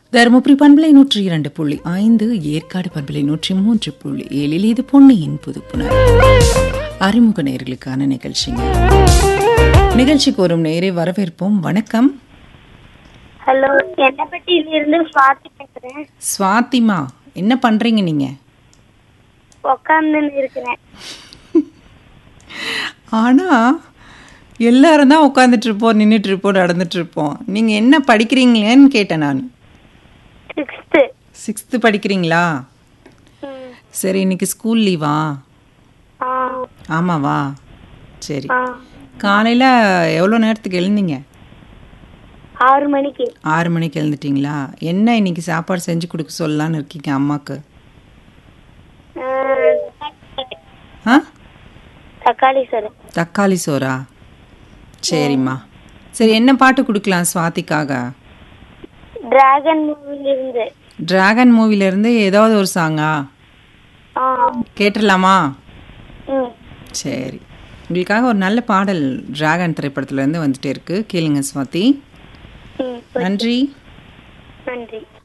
தருமபுரி பண்பலை நூற்றி இரண்டு புள்ளி ஐந்து ஏற்காடு பண்பலை நூற்றி மூன்று புள்ளி ஏழில் இது பொன்னியின் புதுப்புணர் அறிமுக நேர்களுக்கான நிகழ்ச்சிங்க நிகழ்ச்சிக்கு வரும் நேரை வரவேற்போம் வணக்கம் ஹலோ எண்ணப்பட்டியிலிருந்து சுவாதி பேசுறேன் ஸ்வாதிமா என்ன பண்றீங்க நீங்க உக்காந்துன்னு இருக்கிறேன் ஆனா எல்லாரும் தான் உட்காந்துட்டு இருப்போம் நின்றுட்டு இருப்போம் நடந்துட்டு இருப்போம் நீங்க என்ன படிக்கிறீங்களேன்னு கேட்டேன் நான் சிக்ஸ்த்து சிக்ஸ்த்து படிக்கிறீங்களா சரி இன்னைக்கு ஸ்கூல் லீவா ஆ ஆமாவா சரி ஆ காலையில் எவ்வளோ நேரத்துக்கு எழுந்தீங்க ஆறு மணிக்கு ஆறு மணிக்கு எழுந்துட்டீங்களா என்ன இன்னைக்கு சாப்பாடு செஞ்சு கொடுக்க சொல்லலான்னு இருக்கீங்க அம்மாக்கு ஆ, ஆ தக்காளி சார் தக்காளி சோறா சரிம்மா சரி என்ன பாட்டு கொடுக்கலாம் சுவாதிக்காக டிராகன் மூவிலிருந்து டிராகன் மூவிலேருந்து ஏதாவது ஒரு சாங்கா ஆ கேட்டுடலாமா ம் சரி உங்களுக்காக ஒரு நல்ல பாடல் டிராகன் திரைப்படத்துலேருந்து வந்துட்டே இருக்கு கேளுங்க சுவாதி ம் நன்றி நன்றி